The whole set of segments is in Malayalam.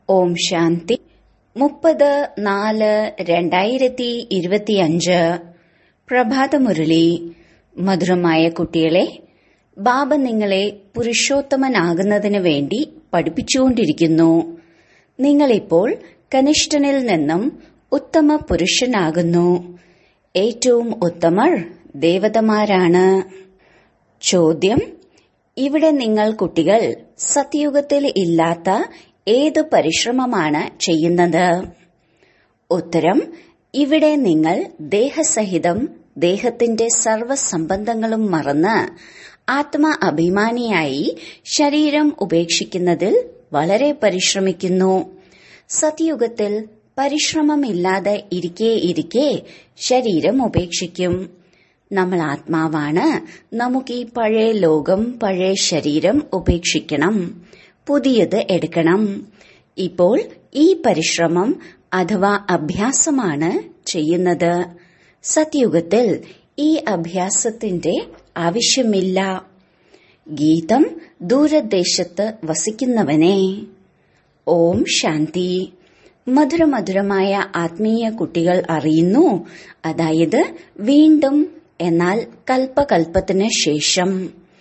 ഓം ശാന്തി മുപ്പത് നാല് രണ്ടായിരത്തി ഇരുപത്തിയഞ്ച് പ്രഭാതമുരളി മധുരമായ കുട്ടികളെ ബാബ നിങ്ങളെ പുരുഷോത്തമനാകുന്നതിന് വേണ്ടി പഠിപ്പിച്ചുകൊണ്ടിരിക്കുന്നു നിങ്ങളിപ്പോൾ കനിഷ്ഠനിൽ നിന്നും ഉത്തമ പുരുഷനാകുന്നു ഏറ്റവും ഉത്തമർ ദേവതമാരാണ് ചോദ്യം ഇവിടെ നിങ്ങൾ കുട്ടികൾ സത്യുഗത്തിൽ ഇല്ലാത്ത ഏത് പരിശ്രമമാണ് ചെയ്യുന്നത് ഉത്തരം ഇവിടെ നിങ്ങൾ ദേഹസഹിതം ദേഹത്തിന്റെ സർവസംബന്ധങ്ങളും മറന്ന് ആത്മ അഭിമാനിയായി ശരീരം ഉപേക്ഷിക്കുന്നതിൽ വളരെ പരിശ്രമിക്കുന്നു സത്യുഗത്തിൽ പരിശ്രമമില്ലാതെ ഇരിക്കെ ഇരിക്കെ ശരീരം ഉപേക്ഷിക്കും നമ്മൾ ആത്മാവാണ് നമുക്ക് ഈ പഴയ ലോകം പഴയ ശരീരം ഉപേക്ഷിക്കണം പുതിയത് എടുക്കണം ഇപ്പോൾ ഈ പരിശ്രമം അഥവാ അഭ്യാസമാണ് ചെയ്യുന്നത് സത്യുഗത്തിൽ ഈ അഭ്യാസത്തിന്റെ ആവശ്യമില്ല ഗീതം ദൂരദേശത്ത് വസിക്കുന്നവനെ ഓം ശാന്തി മധുരമധുരമായ ആത്മീയ കുട്ടികൾ അറിയുന്നു അതായത് വീണ്ടും എന്നാൽ കൽപ്പകൽപ്പത്തിന് ശേഷം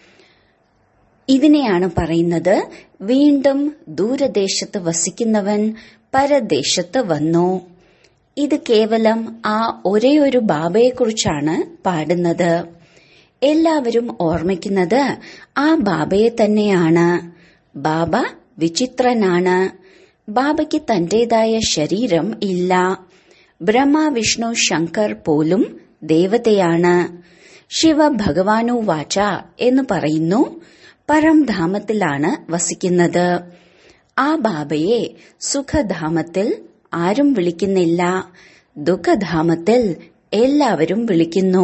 ഇതിനെയാണ് പറയുന്നത് വീണ്ടും ദൂരദേശത്ത് വസിക്കുന്നവൻ പരദേശത്ത് വന്നു ഇത് കേവലം ആ ഒരേയൊരു ബാബയെക്കുറിച്ചാണ് പാടുന്നത് എല്ലാവരും ഓർമ്മിക്കുന്നത് ആ ബാബയെ തന്നെയാണ് ബാബ വിചിത്രനാണ് ബാബയ്ക്ക് തന്റേതായ ശരീരം ഇല്ല ബ്രഹ്മ വിഷ്ണു ശങ്കർ പോലും ദേവതയാണ് ശിവ ഭഗവാനു വാച എന്ന് പറയുന്നു പരംധാമത്തിലാണ് വസിക്കുന്നത് ആ ബാബയെ സുഖധാമത്തിൽ ആരും വിളിക്കുന്നില്ല ദുഃഖധാമത്തിൽ എല്ലാവരും വിളിക്കുന്നു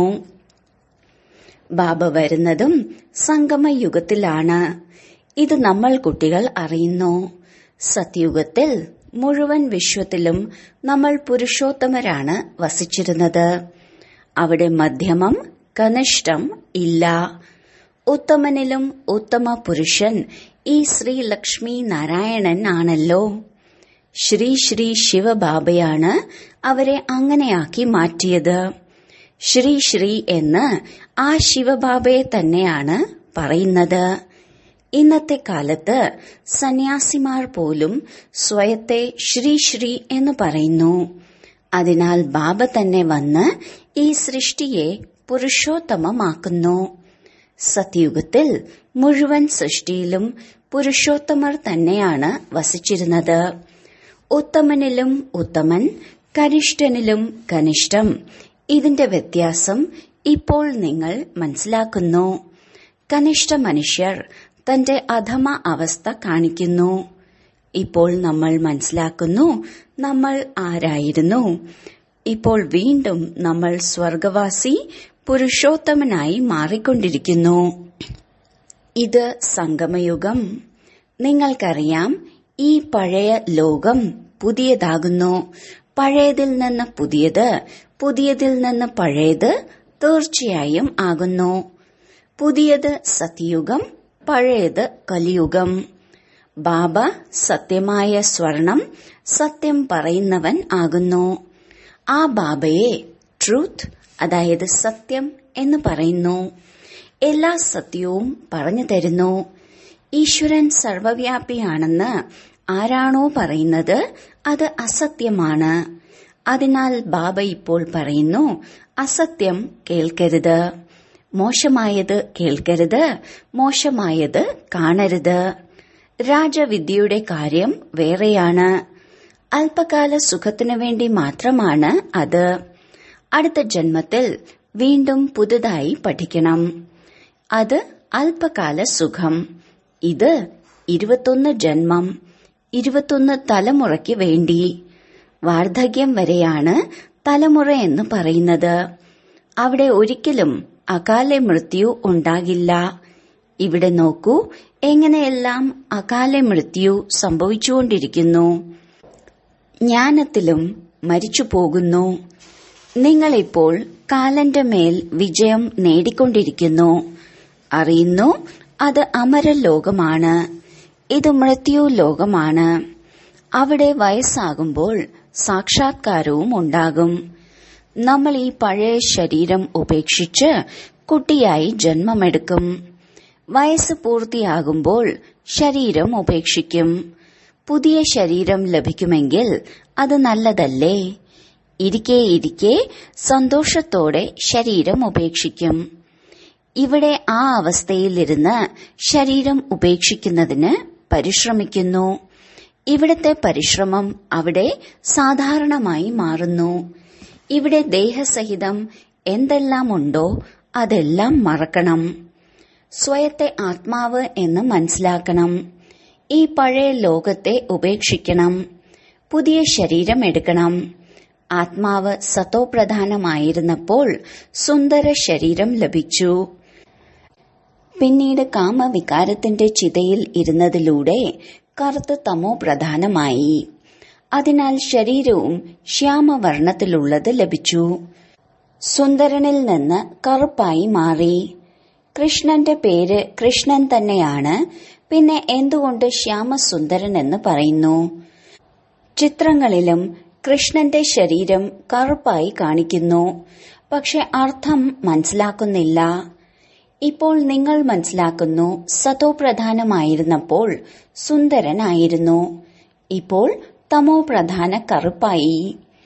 ബാബ വരുന്നതും സംഗമയുഗത്തിലാണ് ഇത് നമ്മൾ കുട്ടികൾ അറിയുന്നു സത്യുഗത്തിൽ മുഴുവൻ വിശ്വത്തിലും നമ്മൾ പുരുഷോത്തമരാണ് വസിച്ചിരുന്നത് അവിടെ മധ്യമം കനിഷ്ഠം ഇല്ല ഉത്തമനിലും ഉത്തമ പുരുഷൻ ഈ ശ്രീ ലക്ഷ്മി നാരായണൻ ആണല്ലോ ശ്രീ ശ്രീ ശിവബാബയാണ് അവരെ അങ്ങനെയാക്കി മാറ്റിയത് ശ്രീ ശ്രീ എന്ന് ആ ശിവബാബയെ തന്നെയാണ് പറയുന്നത് ഇന്നത്തെ കാലത്ത് സന്യാസിമാർ പോലും സ്വയത്തെ ശ്രീ ശ്രീ എന്ന് പറയുന്നു അതിനാൽ ബാബ തന്നെ വന്ന് ഈ സൃഷ്ടിയെ പുരുഷോത്തമമാക്കുന്നു സത്യുഗത്തിൽ മുഴുവൻ സൃഷ്ടിയിലും പുരുഷോത്തമർ തന്നെയാണ് വസിച്ചിരുന്നത് ഉത്തമനിലും ഉത്തമൻ കനിഷ്ഠനിലും കനിഷ്ഠം ഇതിന്റെ വ്യത്യാസം ഇപ്പോൾ നിങ്ങൾ മനസ്സിലാക്കുന്നു കനിഷ്ഠ മനുഷ്യർ തന്റെ അധമ അവസ്ഥ കാണിക്കുന്നു ഇപ്പോൾ നമ്മൾ മനസ്സിലാക്കുന്നു നമ്മൾ ആരായിരുന്നു ഇപ്പോൾ വീണ്ടും നമ്മൾ സ്വർഗവാസി പുരുഷോത്തമനായി മാറിക്കൊണ്ടിരിക്കുന്നു ഇത് സംഗമയുഗം നിങ്ങൾക്കറിയാം ഈ പഴയ ലോകം പുതിയതാകുന്നു പഴയതിൽ നിന്ന് പുതിയത് പുതിയതിൽ നിന്ന് പഴയത് തീർച്ചയായും ആകുന്നു പുതിയത് സത്യയുഗം പഴയത് കലിയുഗം ബാബ സത്യമായ സ്വർണം സത്യം പറയുന്നവൻ ആകുന്നു ആ ബാബയെ ട്രൂത്ത് അതായത് സത്യം എന്ന് പറയുന്നു എല്ലാ സത്യവും പറഞ്ഞു തരുന്നു ഈശ്വരൻ സർവവ്യാപിയാണെന്ന് ആരാണോ പറയുന്നത് അത് അസത്യമാണ് അതിനാൽ ബാബ ഇപ്പോൾ പറയുന്നു അസത്യം കേൾക്കരുത് മോശമായത് കേൾക്കരുത് മോശമായത് കാണരുത് രാജവിദ്യയുടെ കാര്യം വേറെയാണ് അല്പകാല സുഖത്തിനു വേണ്ടി മാത്രമാണ് അത് അടുത്ത ജന്മത്തിൽ വീണ്ടും പുതുതായി പഠിക്കണം അത് അല്പകാല സുഖം ഇത് ഇരുപത്തൊന്ന് ജന്മം ഇരുപത്തൊന്ന് തലമുറയ്ക്ക് വേണ്ടി വാർദ്ധക്യം വരെയാണ് തലമുറ എന്ന് പറയുന്നത് അവിടെ ഒരിക്കലും അകാല മൃത്യു ഉണ്ടാകില്ല ഇവിടെ നോക്കൂ എങ്ങനെയെല്ലാം അകാല മൃത്യു സംഭവിച്ചുകൊണ്ടിരിക്കുന്നു ജ്ഞാനത്തിലും മരിച്ചു പോകുന്നു നിങ്ങളിപ്പോൾ കാലന്റെ മേൽ വിജയം നേടിക്കൊണ്ടിരിക്കുന്നു അറിയുന്നു അത് അമരലോകമാണ് ഇത് മൃത്യു ലോകമാണ് അവിടെ വയസ്സാകുമ്പോൾ സാക്ഷാത്കാരവും ഉണ്ടാകും നമ്മൾ ഈ പഴയ ശരീരം ഉപേക്ഷിച്ച് കുട്ടിയായി ജന്മമെടുക്കും വയസ്സ് പൂർത്തിയാകുമ്പോൾ ശരീരം ഉപേക്ഷിക്കും പുതിയ ശരീരം ലഭിക്കുമെങ്കിൽ അത് നല്ലതല്ലേ ഇരിക്കെ ഇരിക്കെ സന്തോഷത്തോടെ ശരീരം ഉപേക്ഷിക്കും ഇവിടെ ആ അവസ്ഥയിലിരുന്ന് ശരീരം ഉപേക്ഷിക്കുന്നതിന് പരിശ്രമിക്കുന്നു ഇവിടത്തെ പരിശ്രമം അവിടെ സാധാരണമായി മാറുന്നു ഇവിടെ ദേഹസഹിതം എന്തെല്ലാം ഉണ്ടോ അതെല്ലാം മറക്കണം സ്വയത്തെ ആത്മാവ് എന്ന് മനസ്സിലാക്കണം ഈ പഴയ ലോകത്തെ ഉപേക്ഷിക്കണം പുതിയ ശരീരം എടുക്കണം ആത്മാവ് സത്തോപ്രധാനമായിരുന്നപ്പോൾ സുന്ദര ശരീരം ലഭിച്ചു പിന്നീട് കാമവികാരത്തിന്റെ ചിതയിൽ ഇരുന്നതിലൂടെ കറുത്ത് തമോ പ്രധാനമായി അതിനാൽ ശരീരവും ശ്യാമവർണ്ണത്തിലുള്ളത് ലഭിച്ചു സുന്ദരനിൽ നിന്ന് കറുപ്പായി മാറി കൃഷ്ണന്റെ പേര് കൃഷ്ണൻ തന്നെയാണ് പിന്നെ എന്തുകൊണ്ട് ശ്യാമസുന്ദരൻ എന്ന് പറയുന്നു ചിത്രങ്ങളിലും കൃഷ്ണന്റെ ശരീരം കറുപ്പായി കാണിക്കുന്നു പക്ഷെ അർത്ഥം മനസ്സിലാക്കുന്നില്ല ഇപ്പോൾ നിങ്ങൾ മനസ്സിലാക്കുന്നു സതോ പ്രധാനമായിരുന്നപ്പോൾ സുന്ദരനായിരുന്നു ഇപ്പോൾ തമോ പ്രധാന കറുപ്പായി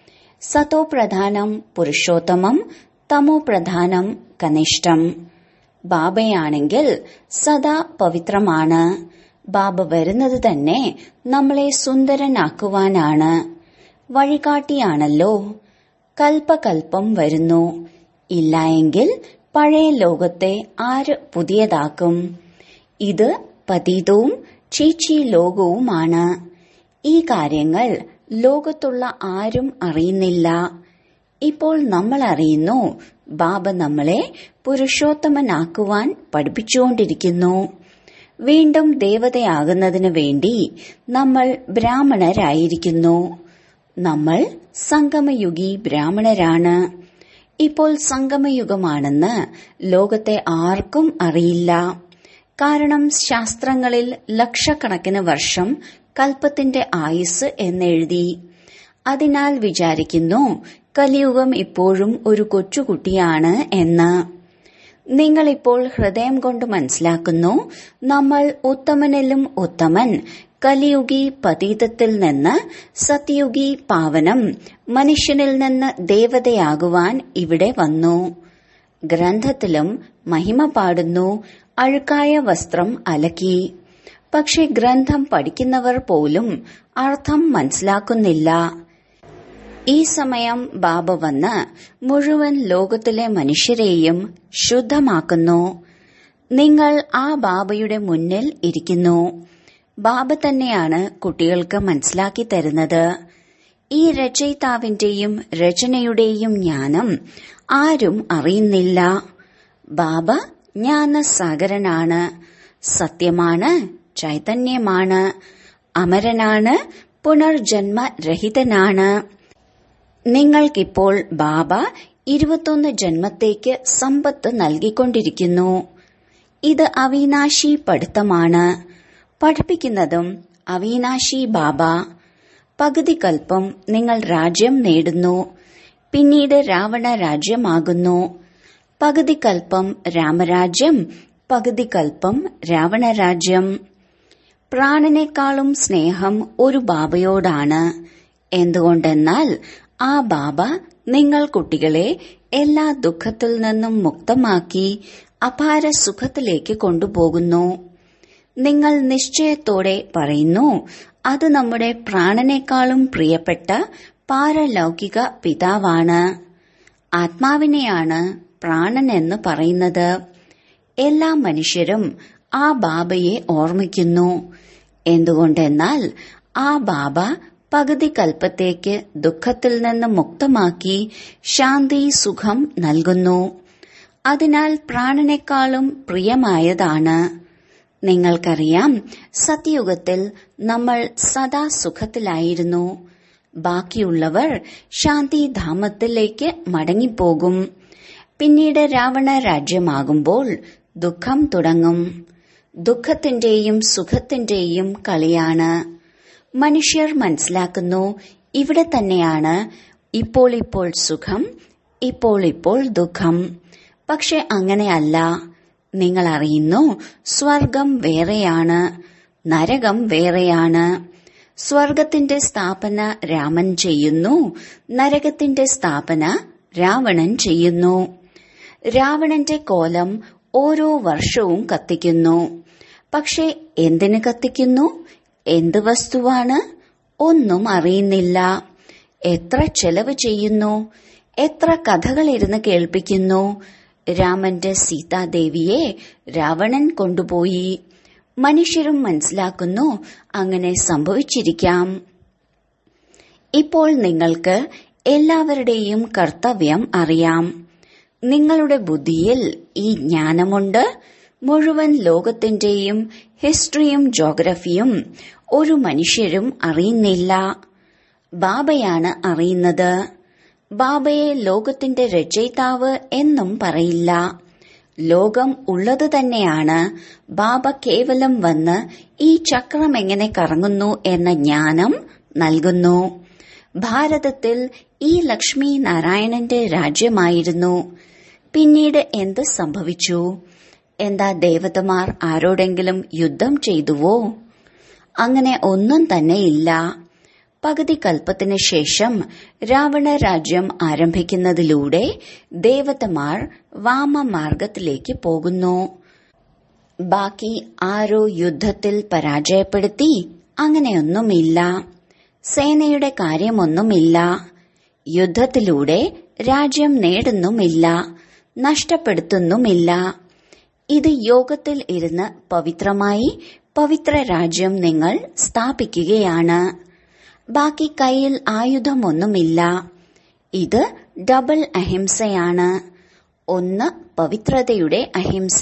സതോ പ്രധാനം പുരുഷോത്തമം തമോ പ്രധാനം കനിഷ്ഠം ബാബയാണെങ്കിൽ സദാ പവിത്രമാണ് ബാബ വരുന്നത് തന്നെ നമ്മളെ സുന്ദരനാക്കുവാനാണ് വഴികാട്ടിയാണല്ലോ കൽപ്പകൽപ്പം വരുന്നു ഇല്ലായെങ്കിൽ പഴയ ലോകത്തെ ആര് പുതിയതാക്കും ഇത് പതീതവും ചീച്ചി ലോകവുമാണ് ഈ കാര്യങ്ങൾ ലോകത്തുള്ള ആരും അറിയുന്നില്ല ഇപ്പോൾ നമ്മൾ അറിയുന്നു ബാബ നമ്മളെ പുരുഷോത്തമനാക്കുവാൻ പഠിപ്പിച്ചുകൊണ്ടിരിക്കുന്നു വീണ്ടും ദേവതയാകുന്നതിന് വേണ്ടി നമ്മൾ ബ്രാഹ്മണരായിരിക്കുന്നു നമ്മൾ സംഗമയുഗി ബ്രാഹ്മണരാണ് ഇപ്പോൾ സംഗമയുഗമാണെന്ന് ലോകത്തെ ആർക്കും അറിയില്ല കാരണം ശാസ്ത്രങ്ങളിൽ ലക്ഷക്കണക്കിന് വർഷം കൽപ്പത്തിന്റെ ആയുസ് എന്നെഴുതി അതിനാൽ വിചാരിക്കുന്നു കലിയുഗം ഇപ്പോഴും ഒരു കൊച്ചുകുട്ടിയാണ് എന്ന് നിങ്ങളിപ്പോൾ ഹൃദയം കൊണ്ട് മനസ്സിലാക്കുന്നു നമ്മൾ ഉത്തമനിലും ഉത്തമൻ കലിയുഗി പതീതത്തിൽ നിന്ന് സത്യയുഗി പാവനം മനുഷ്യനിൽ നിന്ന് ദേവതയാകുവാൻ ഇവിടെ വന്നു ഗ്രന്ഥത്തിലും മഹിമ പാടുന്നു അഴുക്കായ വസ്ത്രം അലക്കി പക്ഷെ ഗ്രന്ഥം പഠിക്കുന്നവർ പോലും അർത്ഥം മനസ്സിലാക്കുന്നില്ല ഈ സമയം ബാബ വന്ന് മുഴുവൻ ലോകത്തിലെ മനുഷ്യരെയും ശുദ്ധമാക്കുന്നു നിങ്ങൾ ആ ബാബയുടെ മുന്നിൽ ഇരിക്കുന്നു ബാബ തന്നെയാണ് കുട്ടികൾക്ക് മനസ്സിലാക്കി തരുന്നത് ഈ രചയിതാവിന്റെയും രചനയുടെയും ജ്ഞാനം ആരും അറിയുന്നില്ല ബാബ ജ്ഞാനസാഗരനാണ് സത്യമാണ് ചൈതന്യമാണ് അമരനാണ് പുനർജന്മരഹിതനാണ് നിങ്ങൾക്കിപ്പോൾ ബാബ ഇരുപത്തൊന്ന് ജന്മത്തേക്ക് സമ്പത്ത് നൽകിക്കൊണ്ടിരിക്കുന്നു ഇത് അവിനാശി പഠിത്തമാണ് പഠിപ്പിക്കുന്നതും അവിനാശി ബാബ പകുതി കൽപ്പം നിങ്ങൾ രാജ്യം നേടുന്നു പിന്നീട് രാവണ രാജ്യമാകുന്നു പകുതി കൽപ്പം രാമരാജ്യം പകുതി കൽപ്പം രാവണരാജ്യം പ്രാണനേക്കാളും സ്നേഹം ഒരു ബാബയോടാണ് എന്തുകൊണ്ടെന്നാൽ ആ ബാബ നിങ്ങൾ കുട്ടികളെ എല്ലാ ദുഃഖത്തിൽ നിന്നും മുക്തമാക്കി അപാര സുഖത്തിലേക്ക് കൊണ്ടുപോകുന്നു നിങ്ങൾ നിശ്ചയത്തോടെ പറയുന്നു അത് നമ്മുടെ പ്രാണനേക്കാളും പ്രിയപ്പെട്ട പാരലൗകിക പിതാവാണ് ആത്മാവിനെയാണ് പ്രാണൻ എന്ന് പറയുന്നത് എല്ലാ മനുഷ്യരും ആ ബാബയെ ഓർമ്മിക്കുന്നു എന്തുകൊണ്ടെന്നാൽ ആ ബാബ പകുതി കൽപ്പത്തേക്ക് ദുഃഖത്തിൽ നിന്ന് മുക്തമാക്കി ശാന്തി സുഖം നൽകുന്നു അതിനാൽ പ്രാണനേക്കാളും പ്രിയമായതാണ് നിങ്ങൾക്കറിയാം സത്യയുഗത്തിൽ നമ്മൾ സദാ സുഖത്തിലായിരുന്നു ബാക്കിയുള്ളവർ ശാന്തിധാമത്തിലേക്ക് മടങ്ങിപ്പോകും പിന്നീട് രാവണ രാജ്യമാകുമ്പോൾ ദുഃഖം തുടങ്ങും ദുഃഖത്തിന്റെയും സുഖത്തിന്റെയും കളിയാണ് മനുഷ്യർ മനസ്സിലാക്കുന്നു ഇവിടെ തന്നെയാണ് ഇപ്പോൾ ഇപ്പോൾ സുഖം ഇപ്പോൾ ഇപ്പോൾ ദുഃഖം പക്ഷെ അങ്ങനെയല്ല നിങ്ങൾ അറിയുന്നു സ്വർഗം വേറെയാണ് നരകം വേറെയാണ് സ്വർഗത്തിന്റെ സ്ഥാപന രാമൻ ചെയ്യുന്നു നരകത്തിന്റെ സ്ഥാപന രാവണൻ ചെയ്യുന്നു രാവണന്റെ കോലം ഓരോ വർഷവും കത്തിക്കുന്നു പക്ഷെ എന്തിന് കത്തിക്കുന്നു എന്ത് വസ്തുവാണ് ഒന്നും അറിയുന്നില്ല എത്ര ചെലവ് ചെയ്യുന്നു എത്ര കഥകൾ ഇരുന്ന് കേൾപ്പിക്കുന്നു രാമന്റെ സീതാദേവിയെ രാവണൻ കൊണ്ടുപോയി മനുഷ്യരും മനസ്സിലാക്കുന്നു അങ്ങനെ സംഭവിച്ചിരിക്കാം ഇപ്പോൾ നിങ്ങൾക്ക് എല്ലാവരുടെയും കർത്തവ്യം അറിയാം നിങ്ങളുടെ ബുദ്ധിയിൽ ഈ ജ്ഞാനമുണ്ട് മുഴുവൻ ലോകത്തിന്റെയും ഹിസ്റ്ററിയും ജോഗ്രഫിയും ഒരു മനുഷ്യരും അറിയുന്നില്ല ബാബയാണ് അറിയുന്നത് ബാബയെ ലോകത്തിന്റെ രചയിതാവ് എന്നും പറയില്ല ലോകം ഉള്ളത് തന്നെയാണ് ബാബ കേവലം വന്ന് ഈ ചക്രം എങ്ങനെ കറങ്ങുന്നു എന്ന ജ്ഞാനം നൽകുന്നു ഭാരതത്തിൽ ഈ ലക്ഷ്മി നാരായണന്റെ രാജ്യമായിരുന്നു പിന്നീട് എന്ത് സംഭവിച്ചു എന്താ ദേവതമാർ ആരോടെങ്കിലും യുദ്ധം ചെയ്തുവോ അങ്ങനെ ഒന്നും തന്നെ ഇല്ല പകുതി കൽപ്പത്തിന് ശേഷം രാവണ രാജ്യം ആരംഭിക്കുന്നതിലൂടെ ദേവതമാർ വാമമാർഗത്തിലേക്ക് പോകുന്നു ബാക്കി ആരോ യുദ്ധത്തിൽ പരാജയപ്പെടുത്തി അങ്ങനെയൊന്നുമില്ല സേനയുടെ കാര്യമൊന്നുമില്ല യുദ്ധത്തിലൂടെ രാജ്യം നേടുന്നുമില്ല നഷ്ടപ്പെടുത്തുന്നുമില്ല ഇത് യോഗത്തിൽ ഇരുന്ന് പവിത്രമായി പവിത്ര രാജ്യം നിങ്ങൾ സ്ഥാപിക്കുകയാണ് ബാക്കി കയ്യിൽ ആയുധമൊന്നുമില്ല ഇത് ഡബിൾ അഹിംസയാണ് ഒന്ന് പവിത്രതയുടെ അഹിംസ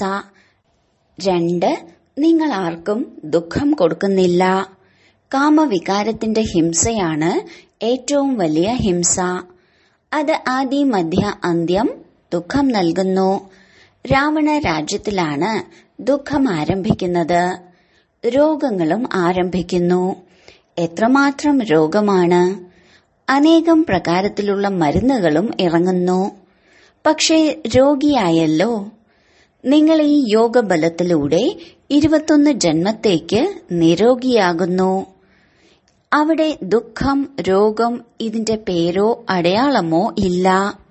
രണ്ട് നിങ്ങൾ ആർക്കും ദുഃഖം കൊടുക്കുന്നില്ല കാമവികാരത്തിന്റെ ഹിംസയാണ് ഏറ്റവും വലിയ ഹിംസ അത് ആദി മധ്യ അന്ത്യം ദുഃഖം നൽകുന്നു രാവണ രാജ്യത്തിലാണ് ദുഃഖം ആരംഭിക്കുന്നത് രോഗങ്ങളും ആരംഭിക്കുന്നു എത്രമാത്രം രോഗമാണ് അനേകം പ്രകാരത്തിലുള്ള മരുന്നുകളും ഇറങ്ങുന്നു പക്ഷേ രോഗിയായല്ലോ നിങ്ങൾ ഈ യോഗബലത്തിലൂടെ ഇരുപത്തൊന്ന് ജന്മത്തേക്ക് നിരോഗിയാകുന്നു അവിടെ ദുഃഖം രോഗം ഇതിന്റെ പേരോ അടയാളമോ ഇല്ല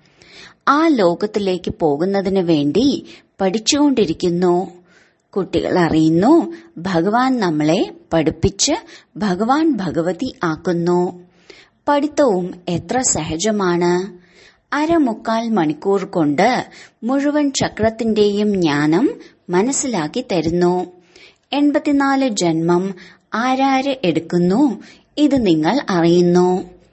ആ ലോകത്തിലേക്ക് പോകുന്നതിന് വേണ്ടി പഠിച്ചുകൊണ്ടിരിക്കുന്നു കുട്ടികൾ അറിയുന്നു ഭഗവാൻ നമ്മളെ പഠിപ്പിച്ച് ഭഗവാൻ ഭഗവതി ആക്കുന്നു പഠിത്തവും എത്ര സഹജമാണ് അരമുക്കാൽ മണിക്കൂർ കൊണ്ട് മുഴുവൻ ചക്രത്തിന്റെയും ജ്ഞാനം മനസ്സിലാക്കി തരുന്നു എൺപത്തിനാല് ജന്മം ആരാര് എടുക്കുന്നു ഇത് നിങ്ങൾ അറിയുന്നു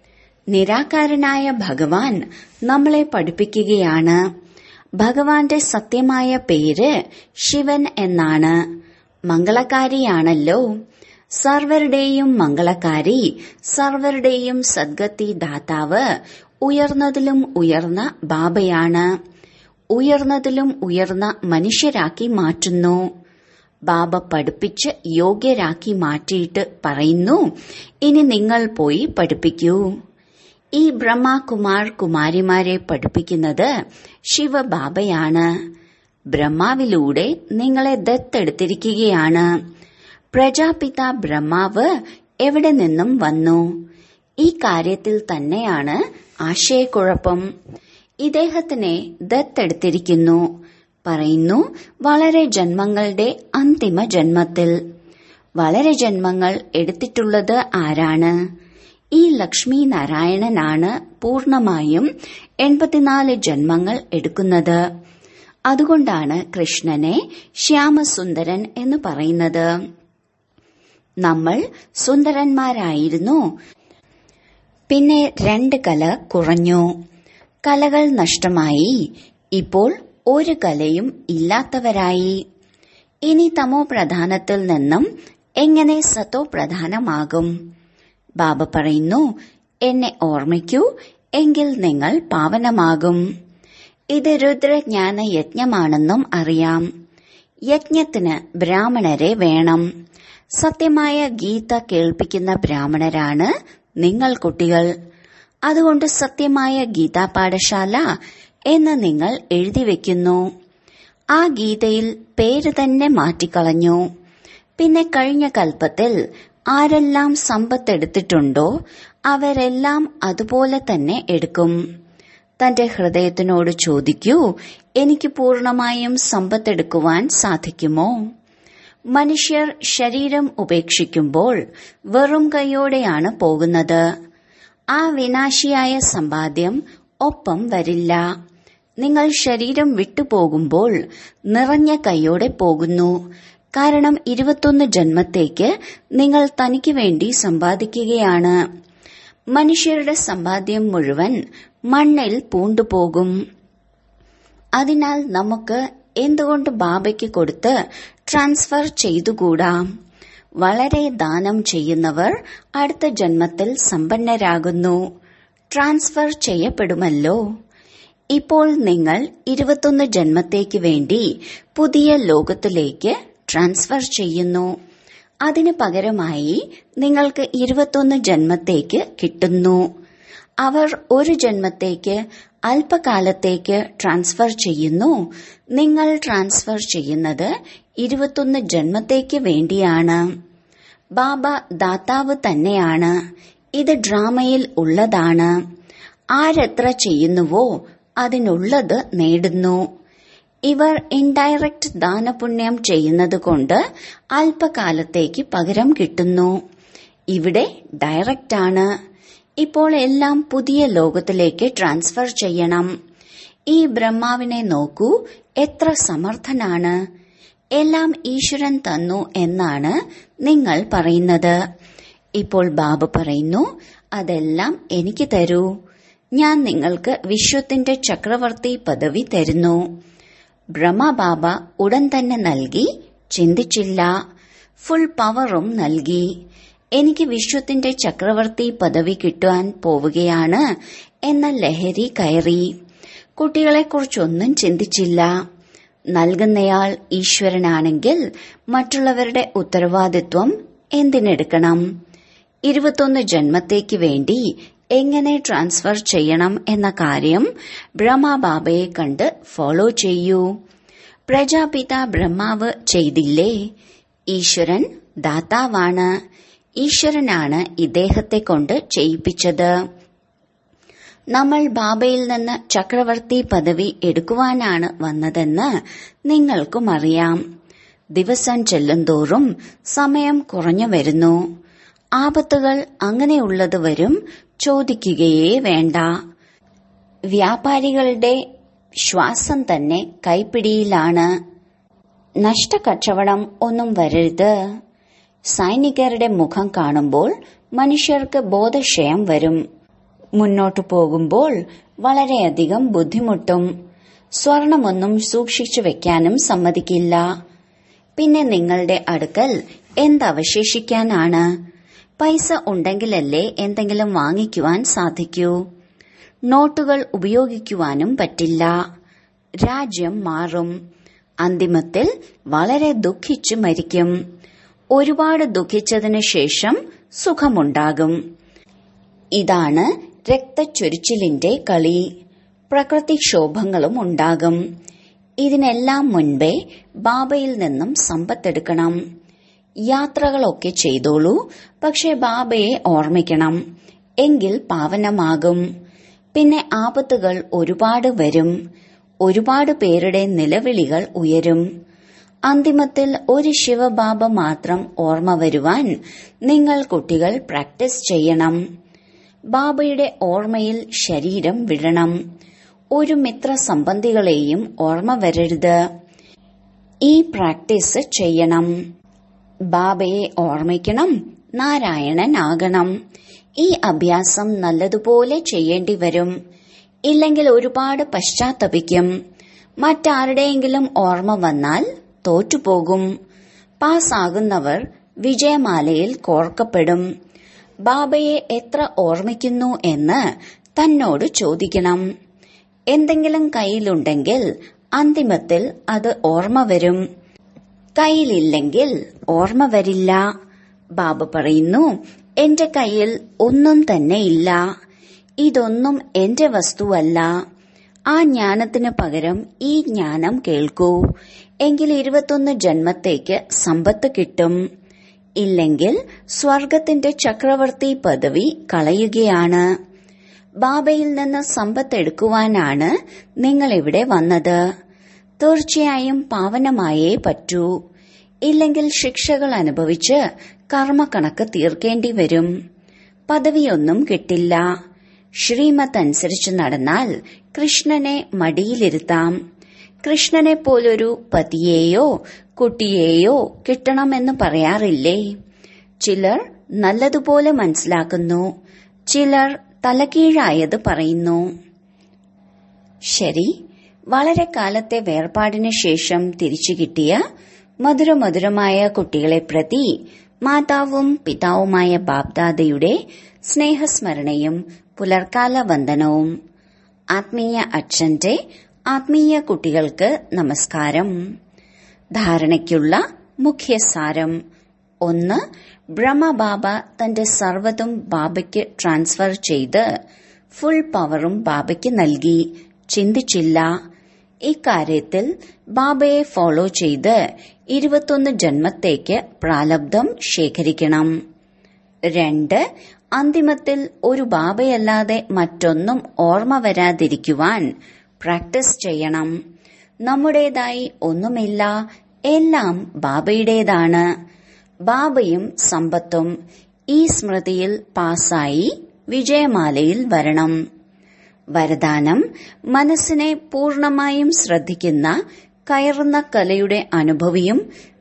നിരാകാരനായ ഭഗവാൻ നമ്മളെ പഠിപ്പിക്കുകയാണ് ഭഗവാന്റെ സത്യമായ പേര് ശിവൻ എന്നാണ് മംഗളകാരിയാണല്ലോ സർവരുടെയും മംഗളകാരി സർവരുടെയും സദ്ഗതി ദാതാവ് ഉയർന്നതിലും ഉയർന്ന ബാബയാണ് ഉയർന്നതിലും ഉയർന്ന മനുഷ്യരാക്കി മാറ്റുന്നു ബാബ പഠിപ്പിച്ച് യോഗ്യരാക്കി മാറ്റിയിട്ട് പറയുന്നു ഇനി നിങ്ങൾ പോയി പഠിപ്പിക്കൂ ഈ ബ്രഹ്മകുമാർ കുമാരിമാരെ പഠിപ്പിക്കുന്നത് ശിവബാബയാണ് ബ്രഹ്മാവിലൂടെ നിങ്ങളെ ദത്തെടുത്തിരിക്കുകയാണ് പ്രജാപിത ബ്രഹ്മാവ് എവിടെ നിന്നും വന്നു ഈ കാര്യത്തിൽ തന്നെയാണ് ആശയക്കുഴപ്പം ഇദ്ദേഹത്തിനെ ദത്തെടുത്തിരിക്കുന്നു പറയുന്നു വളരെ ജന്മങ്ങളുടെ അന്തിമ ജന്മത്തിൽ വളരെ ജന്മങ്ങൾ എടുത്തിട്ടുള്ളത് ആരാണ് ഈ ലക്ഷ്മി നാരായണനാണ് പൂർണമായും എൺപത്തിനാല് ജന്മങ്ങൾ എടുക്കുന്നത് അതുകൊണ്ടാണ് കൃഷ്ണനെ ശ്യാമസുന്ദരൻ എന്ന് പറയുന്നത് നമ്മൾ സുന്ദരന്മാരായിരുന്നു പിന്നെ രണ്ട് കല കുറഞ്ഞു കലകൾ നഷ്ടമായി ഇപ്പോൾ ഒരു കലയും ഇല്ലാത്തവരായി ഇനി തമോ പ്രധാനത്തിൽ നിന്നും എങ്ങനെ സത്തോ പ്രധാനമാകും ബാബ പറയുന്നു എന്നെ ഓർമ്മിക്കൂ എങ്കിൽ നിങ്ങൾ പാവനമാകും ഇത് രുദ്രജ്ഞാന യജ്ഞമാണെന്നും അറിയാം യജ്ഞത്തിന് ബ്രാഹ്മണരെ വേണം സത്യമായ ഗീത കേൾപ്പിക്കുന്ന ബ്രാഹ്മണരാണ് നിങ്ങൾ കുട്ടികൾ അതുകൊണ്ട് സത്യമായ ഗീതാ പാഠശാല എന്ന് നിങ്ങൾ എഴുതി വെക്കുന്നു ആ ഗീതയിൽ പേര് തന്നെ മാറ്റിക്കളഞ്ഞു പിന്നെ കഴിഞ്ഞ കൽപ്പത്തിൽ ആരെല്ലാം സമ്പത്തെടുത്തിട്ടുണ്ടോ അവരെല്ലാം അതുപോലെ തന്നെ എടുക്കും തന്റെ ഹൃദയത്തിനോട് ചോദിക്കൂ എനിക്ക് പൂർണമായും സമ്പത്തെടുക്കുവാൻ സാധിക്കുമോ മനുഷ്യർ ശരീരം ഉപേക്ഷിക്കുമ്പോൾ വെറും കൈയോടെയാണ് പോകുന്നത് ആ വിനാശിയായ സമ്പാദ്യം ഒപ്പം വരില്ല നിങ്ങൾ ശരീരം വിട്ടുപോകുമ്പോൾ നിറഞ്ഞ കൈയോടെ പോകുന്നു കാരണം ഇരുപത്തൊന്ന് ജന്മത്തേക്ക് നിങ്ങൾ തനിക്ക് വേണ്ടി സമ്പാദിക്കുകയാണ് മനുഷ്യരുടെ സമ്പാദ്യം മുഴുവൻ മണ്ണിൽ പൂണ്ടുപോകും അതിനാൽ നമുക്ക് എന്തുകൊണ്ട് ബാബയ്ക്ക് കൊടുത്ത് ട്രാൻസ്ഫർ ചെയ്തുകൂടാ വളരെ ദാനം ചെയ്യുന്നവർ അടുത്ത ജന്മത്തിൽ സമ്പന്നരാകുന്നു ട്രാൻസ്ഫർ ചെയ്യപ്പെടുമല്ലോ ഇപ്പോൾ നിങ്ങൾ ഇരുപത്തൊന്ന് ജന്മത്തേക്ക് വേണ്ടി പുതിയ ലോകത്തിലേക്ക് ട്രാൻസ്ഫർ ചെയ്യുന്നു അതിന് പകരമായി നിങ്ങൾക്ക് ഇരുപത്തൊന്ന് ജന്മത്തേക്ക് കിട്ടുന്നു അവർ ഒരു ജന്മത്തേക്ക് അല്പകാലത്തേക്ക് ട്രാൻസ്ഫർ ചെയ്യുന്നു നിങ്ങൾ ട്രാൻസ്ഫർ ചെയ്യുന്നത് ഇരുപത്തൊന്ന് ജന്മത്തേക്ക് വേണ്ടിയാണ് ബാബ ദാതാവ് തന്നെയാണ് ഇത് ഡ്രാമയിൽ ഉള്ളതാണ് ആരെത്ര ചെയ്യുന്നുവോ അതിനുള്ളത് നേടുന്നു ഇവർ ഇൻഡയറക്റ്റ് ദാനപുണ്യം ചെയ്യുന്നത് കൊണ്ട് അല്പകാലത്തേക്ക് പകരം കിട്ടുന്നു ഇവിടെ ഡയറക്റ്റ് ആണ് ഇപ്പോൾ എല്ലാം പുതിയ ലോകത്തിലേക്ക് ട്രാൻസ്ഫർ ചെയ്യണം ഈ ബ്രഹ്മാവിനെ നോക്കൂ എത്ര സമർത്ഥനാണ് എല്ലാം ഈശ്വരൻ തന്നു എന്നാണ് നിങ്ങൾ പറയുന്നത് ഇപ്പോൾ ബാബ പറയുന്നു അതെല്ലാം എനിക്ക് തരൂ ഞാൻ നിങ്ങൾക്ക് വിശ്വത്തിന്റെ ചക്രവർത്തി പദവി തരുന്നു ബ്രഹ്മബാബ ഉടൻ തന്നെ നൽകി ചിന്തിച്ചില്ല ഫുൾ പവറും നൽകി എനിക്ക് വിശ്വത്തിന്റെ ചക്രവർത്തി പദവി കിട്ടുവാൻ പോവുകയാണ് എന്ന ലഹരി കയറി കുട്ടികളെക്കുറിച്ചൊന്നും ചിന്തിച്ചില്ല നൽകുന്നയാൾ ഈശ്വരനാണെങ്കിൽ മറ്റുള്ളവരുടെ ഉത്തരവാദിത്വം എന്തിനെടുക്കണം ഇരുപത്തൊന്ന് ജന്മത്തേക്ക് വേണ്ടി എങ്ങനെ ട്രാൻസ്ഫർ ചെയ്യണം എന്ന കാര്യം ബ്രഹ്മബാബയെ കണ്ട് ഫോളോ ചെയ്യൂ പ്രജാപിത ബ്രഹ്മാവ് ചെയ്തില്ലേ ഈശ്വരൻ ദാതാവാണ് ഈശ്വരനാണ് ഇദ്ദേഹത്തെ കൊണ്ട് ചെയ്യിപ്പിച്ചത് നമ്മൾ ബാബയിൽ നിന്ന് ചക്രവർത്തി പദവി എടുക്കുവാനാണ് വന്നതെന്ന് നിങ്ങൾക്കും അറിയാം ദിവസം ചെല്ലുന്തോറും സമയം കുറഞ്ഞു വരുന്നു ആപത്തുകൾ അങ്ങനെയുള്ളത് വരും ചോദിക്കുകയേ വേണ്ട വ്യാപാരികളുടെ ശ്വാസം തന്നെ കൈപ്പിടിയിലാണ് നഷ്ടക്കച്ചവടം ഒന്നും വരരുത് സൈനികരുടെ മുഖം കാണുമ്പോൾ മനുഷ്യർക്ക് ബോധക്ഷയം വരും മുന്നോട്ടു പോകുമ്പോൾ വളരെയധികം ബുദ്ധിമുട്ടും സ്വർണമൊന്നും സൂക്ഷിച്ചു വെക്കാനും സമ്മതിക്കില്ല പിന്നെ നിങ്ങളുടെ അടുക്കൽ എന്തവശേഷിക്കാനാണ് പൈസ ഉണ്ടെങ്കിലല്ലേ എന്തെങ്കിലും വാങ്ങിക്കുവാൻ സാധിക്കൂ നോട്ടുകൾ ഉപയോഗിക്കുവാനും പറ്റില്ല രാജ്യം മാറും അന്തിമത്തിൽ വളരെ ദുഃഖിച്ചു മരിക്കും ഒരുപാട് ദുഃഖിച്ചതിനു ശേഷം സുഖമുണ്ടാകും ഇതാണ് രക്തച്ചൊരിച്ചിലിന്റെ കളി പ്രകൃതിക്ഷോഭങ്ങളും ഉണ്ടാകും ഇതിനെല്ലാം മുൻപേ ബാബയിൽ നിന്നും സമ്പത്തെടുക്കണം യാത്രകളൊക്കെ ചെയ്തോളൂ പക്ഷെ ബാബയെ ഓർമ്മിക്കണം എങ്കിൽ പാവനമാകും പിന്നെ ആപത്തുകൾ ഒരുപാട് വരും ഒരുപാട് പേരുടെ നിലവിളികൾ ഉയരും അന്തിമത്തിൽ ഒരു ശിവബാബ മാത്രം ഓർമ്മ വരുവാൻ നിങ്ങൾ കുട്ടികൾ പ്രാക്ടീസ് ചെയ്യണം ബാബയുടെ ഓർമ്മയിൽ ശരീരം വിടണം ഒരു മിത്ര സംബന്ധികളെയും ഓർമ്മ വരരുത് ഈ പ്രാക്ടീസ് ചെയ്യണം ബാബയെ ഓർമ്മിക്കണം നാരായണനാകണം ഈ അഭ്യാസം നല്ലതുപോലെ ചെയ്യേണ്ടി വരും ഇല്ലെങ്കിൽ ഒരുപാട് പശ്ചാത്തപിക്കും മറ്റാരുടെയെങ്കിലും ഓർമ്മ വന്നാൽ തോറ്റുപോകും പാസ്സാകുന്നവർ വിജയമാലയിൽ കോർക്കപ്പെടും ബാബയെ എത്ര ഓർമ്മിക്കുന്നു എന്ന് തന്നോട് ചോദിക്കണം എന്തെങ്കിലും കയ്യിലുണ്ടെങ്കിൽ അന്തിമത്തിൽ അത് ഓർമ്മ വരും കയ്യിലില്ലെങ്കിൽ ഓർമ്മ വരില്ല ബാബ പറയുന്നു എന്റെ കയ്യിൽ ഒന്നും തന്നെ ഇല്ല ഇതൊന്നും എന്റെ വസ്തുവല്ല ആ ജ്ഞാനത്തിന് പകരം ഈ ജ്ഞാനം കേൾക്കൂ എങ്കിൽ ഇരുപത്തൊന്ന് ജന്മത്തേക്ക് സമ്പത്ത് കിട്ടും ഇല്ലെങ്കിൽ സ്വർഗത്തിന്റെ ചക്രവർത്തി പദവി കളയുകയാണ് ബാബയിൽ നിന്ന് സമ്പത്ത് എടുക്കുവാനാണ് നിങ്ങൾ ഇവിടെ വന്നത് തീർച്ചയായും പാവനമായേ പറ്റൂ ഇല്ലെങ്കിൽ ശിക്ഷകൾ അനുഭവിച്ച് കർമ്മക്കണക്ക് തീർക്കേണ്ടി വരും പദവിയൊന്നും കിട്ടില്ല ശ്രീമത്ത് അനുസരിച്ച് നടന്നാൽ കൃഷ്ണനെ മടിയിലിരുത്താം കൃഷ്ണനെ പോലൊരു പതിയെയോ കുട്ടിയെയോ കിട്ടണമെന്ന് പറയാറില്ലേ ചിലർ നല്ലതുപോലെ മനസ്സിലാക്കുന്നു ചിലർ തലകീഴായത് പറയുന്നു ശരി വളരെ കാലത്തെ വേർപാടിന് ശേഷം തിരിച്ചു കിട്ടിയ മധുരമധുരമായ കുട്ടികളെ പ്രതി മാതാവും പിതാവുമായ ബാബ്ദാദയുടെ സ്നേഹസ്മരണയും പുലർക്കാല വന്ദനവും ആത്മീയ അച്ഛന്റെ ആത്മീയ കുട്ടികൾക്ക് നമസ്കാരം ധാരണയ്ക്കുള്ള മുഖ്യസാരം ഒന്ന് ബ്രഹ്മബാബ തന്റെ സർവ്വതും ബാബയ്ക്ക് ട്രാൻസ്ഫർ ചെയ്ത് ഫുൾ പവറും ബാബയ്ക്ക് നൽകി ചിന്തിച്ചില്ല ഇക്കാര്യത്തിൽ ബാബയെ ഫോളോ ചെയ്ത് ഇരുപത്തൊന്ന് ജന്മത്തേക്ക് പ്രാലബ്ധം ശേഖരിക്കണം രണ്ട് അന്തിമത്തിൽ ഒരു ബാബയല്ലാതെ മറ്റൊന്നും ഓർമ്മ വരാതിരിക്കുവാൻ പ്രാക്ടീസ് ചെയ്യണം നമ്മുടേതായി ഒന്നുമില്ല എല്ലാം ബാബയുടേതാണ് ബാബയും സമ്പത്തും ഈ സ്മൃതിയിൽ പാസായി വിജയമാലയിൽ വരണം വരദാനം മനസ്സിനെ പൂർണമായും ശ്രദ്ധിക്കുന്ന കയറുന്ന കലയുടെ അനുഭവിയും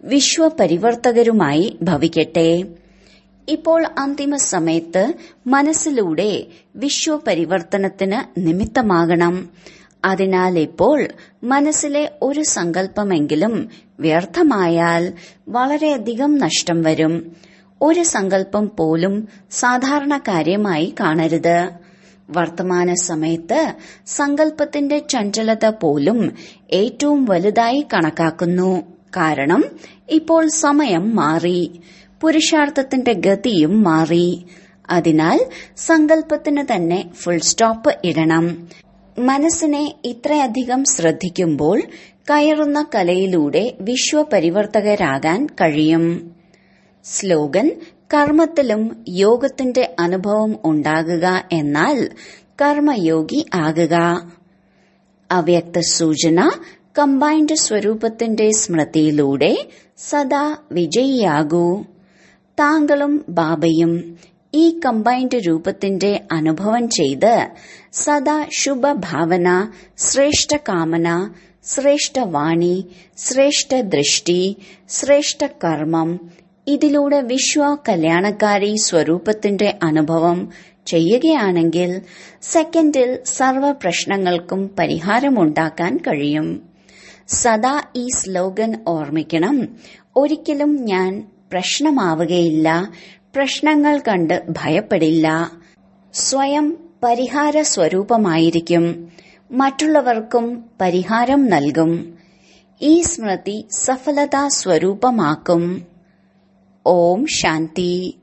വിശ്വപരിവർത്തകരുമായി ഭവിക്കട്ടെ ഇപ്പോൾ അന്തിമ സമയത്ത് മനസ്സിലൂടെ വിശ്വപരിവർത്തനത്തിന് നിമിത്തമാകണം അതിനാൽ ഇപ്പോൾ മനസ്സിലെ ഒരു സങ്കല്പമെങ്കിലും വ്യർത്ഥമായാൽ വളരെയധികം നഷ്ടം വരും ഒരു സങ്കല്പം പോലും സാധാരണ കാര്യമായി കാണരുത് വർത്തമാന സമയത്ത് സങ്കല്പത്തിന്റെ ചഞ്ചലത പോലും ഏറ്റവും വലുതായി കണക്കാക്കുന്നു കാരണം ഇപ്പോൾ സമയം മാറി പുരുഷാർത്ഥത്തിന്റെ ഗതിയും മാറി അതിനാൽ സങ്കല്പത്തിന് തന്നെ ഫുൾ സ്റ്റോപ്പ് ഇടണം മനസ്സിനെ ഇത്രയധികം ശ്രദ്ധിക്കുമ്പോൾ കയറുന്ന കലയിലൂടെ വിശ്വപരിവർത്തകരാകാൻ കഴിയും സ്ലോഗൻ കർമ്മത്തിലും യോഗത്തിന്റെ അനുഭവം ഉണ്ടാകുക എന്നാൽ കർമ്മയോഗി ആകുക അവ്യക്ത സൂചന കമ്പൈൻഡ് സ്വരൂപത്തിന്റെ സ്മൃതിയിലൂടെ സദാ വിജയിയാകൂ താങ്കളും ബാബയും ഈ കമ്പൈൻഡ് രൂപത്തിന്റെ അനുഭവം ചെയ്ത് സദാ ശുഭഭാവന ശ്രേഷ്ഠ കാമന ശ്രേഷ്ഠ വാണി ശ്രേഷ്ഠ ദൃഷ്ടി ശ്രേഷ്ഠ കർമ്മം ഇതിലൂടെ വിശ്വ കല്യാണക്കാരി സ്വരൂപത്തിന്റെ അനുഭവം ചെയ്യുകയാണെങ്കിൽ സെക്കൻഡിൽ സർവ പ്രശ്നങ്ങൾക്കും പരിഹാരമുണ്ടാക്കാൻ കഴിയും സദാ ഈ സ്ലോഗൻ ഓർമ്മിക്കണം ഒരിക്കലും ഞാൻ പ്രശ്നമാവുകയില്ല പ്രശ്നങ്ങൾ കണ്ട് ഭയപ്പെടില്ല സ്വയം പരിഹാര സ്വരൂപമായിരിക്കും മറ്റുള്ളവർക്കും പരിഹാരം നൽകും ഈ സ്മൃതി സഫലതാ സ്വരൂപമാക്കും ഓം ശാന്തി